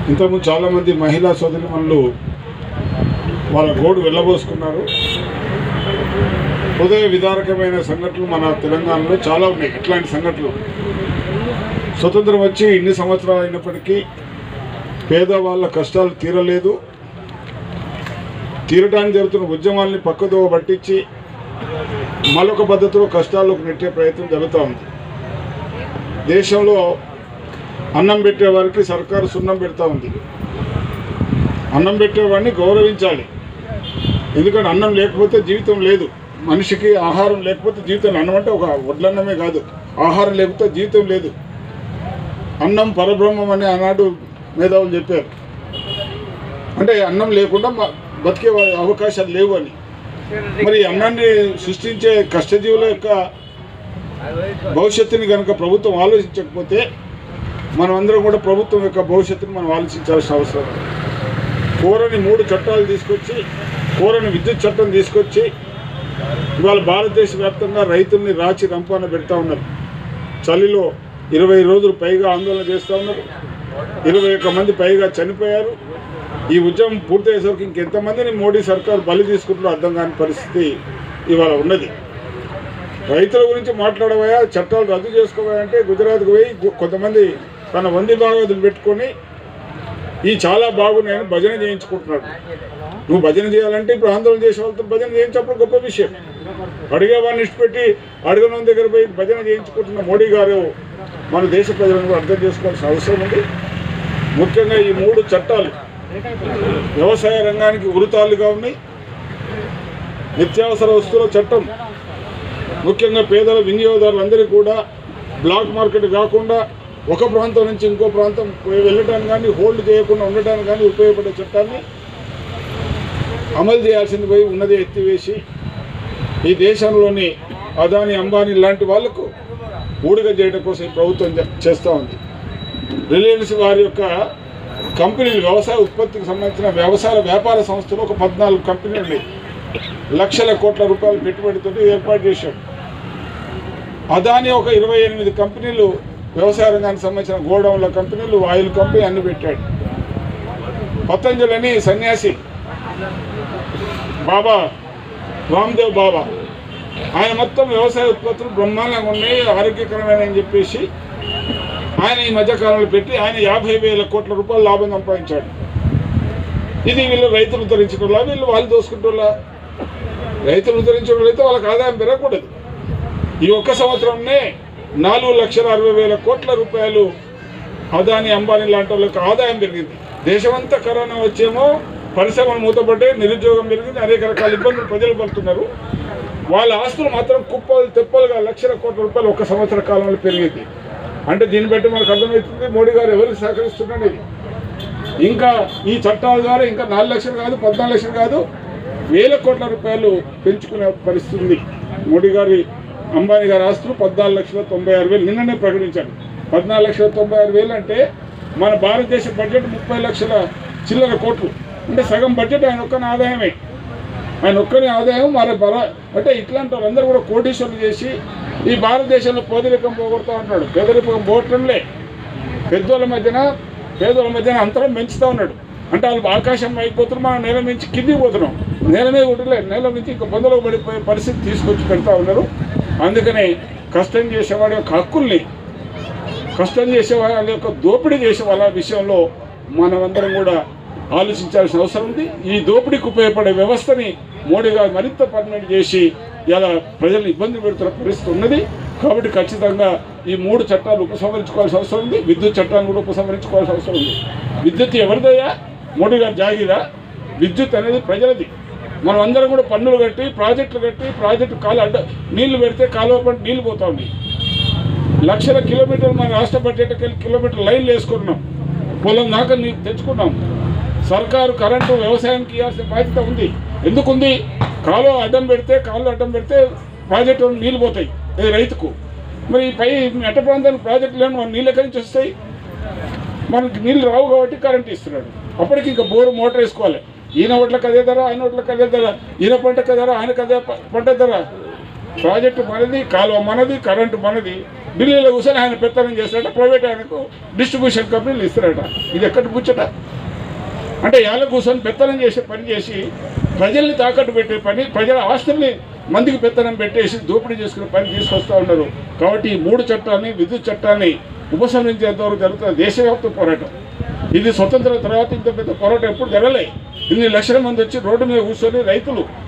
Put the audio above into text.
ఇంతకుముందు చాలామంది మహిళా సోదరిమణులు వాళ్ళ గోడు వెళ్ళబోసుకున్నారు హృదయ విదారకమైన సంఘటనలు మన తెలంగాణలో చాలా ఉన్నాయి ఇట్లాంటి సంఘటనలు స్వతంత్రం వచ్చి ఇన్ని సంవత్సరాలు అయినప్పటికీ పేదవాళ్ళ కష్టాలు తీరలేదు తీరడానికి జరుగుతున్న ఉద్యమాల్ని పక్కదో పట్టించి మరొక పద్ధతిలో కష్టాల్లోకి నెట్టే ప్రయత్నం జరుగుతూ ఉంది దేశంలో అన్నం పెట్టే వారికి సర్కారు సున్నం పెడతా ఉంది అన్నం పెట్టేవాడిని గౌరవించాలి ఎందుకంటే అన్నం లేకపోతే జీవితం లేదు మనిషికి ఆహారం లేకపోతే జీవితం అన్నం అంటే ఒక వడ్లన్నమే కాదు ఆహారం లేకపోతే జీవితం లేదు అన్నం పరబ్రహ్మం అని ఆనాడు మేధావులు చెప్పారు అంటే అన్నం లేకుండా మ- బతికే వా- అవకాశాలు లేవు అని మరి ఈ అన్నాన్ని సృష్టించే కష్టజీవుల యొక్క భవిష్యత్తుని కనుక ప్రభుత్వం ఆలోచించకపోతే మనం అందరం కూడా ప్రభుత్వం యొక్క భవిష్యత్తుని మనం ఆలోచించాల్సిన అవసరం ఉంది. కోరని మూడు చట్టాలు తీసుకొచ్చి కోరని విద్యుత్ చట్టం తీసుకొచ్చి ఇవాళ భారతదేశ వ్యాప్తంగా రైతుల్ని రాచి రంపాన పెడతా ఉన్నారు చలిలో ఇరవై రోజులు పైగా ఆందోళన చేస్తూ ఉన్నారు ఇరవై ఒక్క మంది పైగా చనిపోయారు ఈ ఉద్యమం పూర్తయ్యేసరికి ఇంకెంతమందిని మోడీ సర్కార్ బలి తీసుకుంటున్నారో అర్థం కాని పరిస్థితి ఇవాళ ఉన్నది రైతుల గురించి మాట్లాడబోయా చట్టాలు రద్దు చేసుకోబోయా అంటే గుజరాత్కు పోయి గు- కొంతమంది తన వంది భాగవతులు పెట్టుకొని ఈ చాలా బాగున్నాయని భజన చేయించుకుంటున్నాడు నువ్వు భజన చేయాలంటే ఇప్పుడు ఆందోళన చేసే వాళ్ళతో భజన చేయించప్పుడు గొప్ప విషయం అడిగే వాడిని ఇష్టపెట్టి అడగని దగ్గర పోయి భజన చేయించుకుంటున్న మోడీ గారు మన దేశ ప్రజలను కూడా అర్థం చేసుకోవాల్సిన అవసరం ఉంది ముఖ్యంగా ఈ మూడు చట్టాలు వ్యవసాయ రంగానికి ఉరితాళ్ళుగా ఉన్నాయి నిత్యావసర వస్తువుల చట్టం ముఖ్యంగా పేదల వినియోగదారులందరికీ కూడా బ్లాక్ మార్కెట్ కాకుండా ఒక ప్రాంతం నుంచి ఇంకో ప్రాంతం పోయి వెళ్ళటానికి కానీ హోల్డ్ చేయకుండా ఉండటానికి కానీ ఉపయోగపడే చట్టాన్ని అమలు చేయాల్సింది పోయి ఉన్నది ఎత్తివేసి ఈ దేశంలోని అదాని అంబానీ లాంటి వాళ్లకు ఊడిగ చేయడం కోసం ఈ ప్రభుత్వం చే- చేస్తూ ఉంది రిలయన్స్ వారి యొక్క కంపెనీలు వ్యవసాయ ఉత్పత్తికి సంబంధించిన వ్యవసాయ వ్యాపార సంస్థలు ఒక పద్నాలుగు కంపెనీలు ఉన్నాయి లక్షల కోట్ల రూపాయలు పెట్టుబడితో ఏర్పాటు చేశాడు అదాని ఒక ఇరవై ఎనిమిది కంపెనీలు వ్యవసాయ రంగానికి సంబంధించిన గోడౌన్ల కంపెనీలు ఆయిల్ కంపెనీ అన్ని పెట్టాడు పతంజలి అని సన్యాసి బాబా రామ్దేవ్ బాబా ఆయన మొత్తం వ్యవసాయ ఉత్పత్తులు బ్రహ్మాండంగా ఉన్నాయి ఆరోగ్యకరమైన అని చెప్పేసి ఆయన ఈ మధ్యకాలంలో పెట్టి ఆయన యాభై వేల కోట్ల రూపాయల లాభం సంపాదించాడు ఇది వీళ్ళు రైతులు ఉద్ధరించడంలా వీళ్ళు వాళ్ళు దోసుకుంటున్నా రైతులు ఉద్ధరించడం అయితే వాళ్ళకి ఆదాయం పెరగకూడదు ఈ ఒక్క సంవత్సరంనే నాలుగు లక్షల అరవై వేల కోట్ల రూపాయలు అదాని అంబానీ లాంటి వాళ్ళకి ఆదాయం పెరిగింది దేశమంతా కరోనా వచ్చేమో పరిశ్రమలు మూతపడ్డాయి నిరుద్యోగం పెరిగింది అనేక రకాల ఇబ్బందులు ప్రజలు పడుతున్నారు వాళ్ళ ఆస్తులు మాత్రం కుప్పలు తెప్పలుగా లక్షల కోట్ల రూపాయలు ఒక సంవత్సర కాలంలో పెరిగింది అంటే దీన్ని బట్టి మనకు అర్థమవుతుంది మోడీ గారు ఎవరికి సహకరిస్తున్నాడని ఇంకా ఈ చట్టాల ద్వారా ఇంకా నాలుగు లక్షలు కాదు పద్నాలుగు లక్షలు కాదు వేల కోట్ల రూపాయలు పెంచుకునే పరిస్థితి ఉంది మోడీ గారి అంబానీ గారి ఆస్తులు పద్నాలుగు లక్షల తొంభై ఆరు వేలు నిన్ననే ప్రకటించారు పద్నాలుగు లక్షల తొంభై ఆరు వేలు అంటే మన భారతదేశ బడ్జెట్ ముప్పై లక్షల చిల్లర కోట్లు అంటే సగం బడ్జెట్ ఆయన ఒక్కని ఆదాయమే ఆయన ఒక్కని ఆదాయం మరి బల అంటే ఇట్లాంటి వాళ్ళందరూ కూడా కోటీశ్వరులు చేసి ఈ భారతదేశంలో పేదరికం పోగొడతా ఉన్నాడు పేదరికం పోగొట్టడంలే పెద్దోళ్ళ మధ్యన పేదోళ్ళ మధ్యన అంతరం పెంచుతా ఉన్నాడు అంటే వాళ్ళు ఆకాశం అయిపోతున్నారు మనం నేల నుంచి కిందికి పోతున్నాం నేల మీద ఉండలే నేల నుంచి ఇంకా బొందలో పడిపోయే పరిస్థితి తీసుకొచ్చి పెడతా ఉన్నారు అందుకనే కష్టం చేసేవాడి యొక్క హక్కుల్ని కష్టం చేసే వాళ్ళ యొక్క దోపిడీ చేసే వాళ్ళ విషయంలో మనమందరం కూడా ఆలోచించాల్సిన అవసరం ఉంది ఈ దోపిడీకి ఉపయోగపడే వ్యవస్థని మోడీ గారు మరింత పర్మనెంట్ చేసి ఇలా ప్రజలు ఇబ్బంది పెడుతున్న పరిస్థితి ఉన్నది కాబట్టి ఖచ్చితంగా ఈ మూడు చట్టాలు ఉపసంహరించుకోవాల్సిన అవసరం ఉంది విద్యుత్ చట్టాన్ని కూడా ఉపసంహరించుకోవాల్సిన అవసరం ఉంది విద్యుత్ ఎవరిదయ్యా మోడీ గారు జాగిరా విద్యుత్ అనేది ప్రజలది మనం అందరం కూడా పన్నులు కట్టి ప్రాజెక్టులు కట్టి ప్రాజెక్టు కాలు అడ్డ నీళ్లు పెడితే కాలువ పంట నీళ్లు పోతా ఉన్నాయి లక్షల కిలోమీటర్లు మన రాష్ట్ర బడ్జెట్కి వెళ్ళి కిలోమీటర్ లైన్లు వేసుకున్నాం పొలం దాకా నీకు తెచ్చుకున్నాం సర్కారు కరెంటు వ్యవసాయానికి ఇవ్వాల్సిన బాధ్యత ఉంది ఎందుకుంది కాలువ అడ్డం పెడితే కాలువ అడ్డం పెడితే ప్రాజెక్టు నీళ్ళు పోతాయి ఇది రైతుకు మరి ఈ పై మెట్ట ప్రాంతానికి ప్రాజెక్టులు లేని మన నీళ్ళు ఎక్కడి నుంచి వస్తాయి మనకి నీళ్ళు రావు కాబట్టి కరెంట్ ఇస్తున్నాడు అప్పటికి ఇంకా బోరు మోటార్ వేసుకోవాలి ఈయన ఓట్లకు అదే ధర ఆయన ఓట్లకు అదే ధర ఈయన పంటకు ధర ఆయనకు అదే ప- పంట ధర ప్రాజెక్టు మనది కాలువ మనది కరెంటు మనది ఢిల్లీలో కూర్చొని ఆయన పెత్తనం చేస్తాడట ప్రైవేట్ ఆయనకు డిస్ట్రిబ్యూషన్ కంపెనీలు ఇస్తారట ఇది ఎక్కడి ముచ్చట అంటే ఏళ్ళ కూర్చొని పెత్తనం చేసే పని చేసి ప్రజల్ని తాకట్టు పెట్టే పని ప్రజల ఆస్తుల్ని మందికి పెత్తనం పెట్టేసి దోపిడీ చేసుకునే పని తీసుకొస్తూ ఉన్నారు కాబట్టి ఈ మూడు చట్టాన్ని విద్యుత్ చట్టాన్ని ఉపసంహరించేంత వరకు జరుగుతున్న దేశవ్యాప్త పోరాటం ఇది స్వతంత్ర తర్వాత ఇంత పెద్ద పోరాటం ఎప్పుడు జరగలే ఇన్ని లక్షల మంది వచ్చి రోడ్డు మీద కూర్చొని రైతులు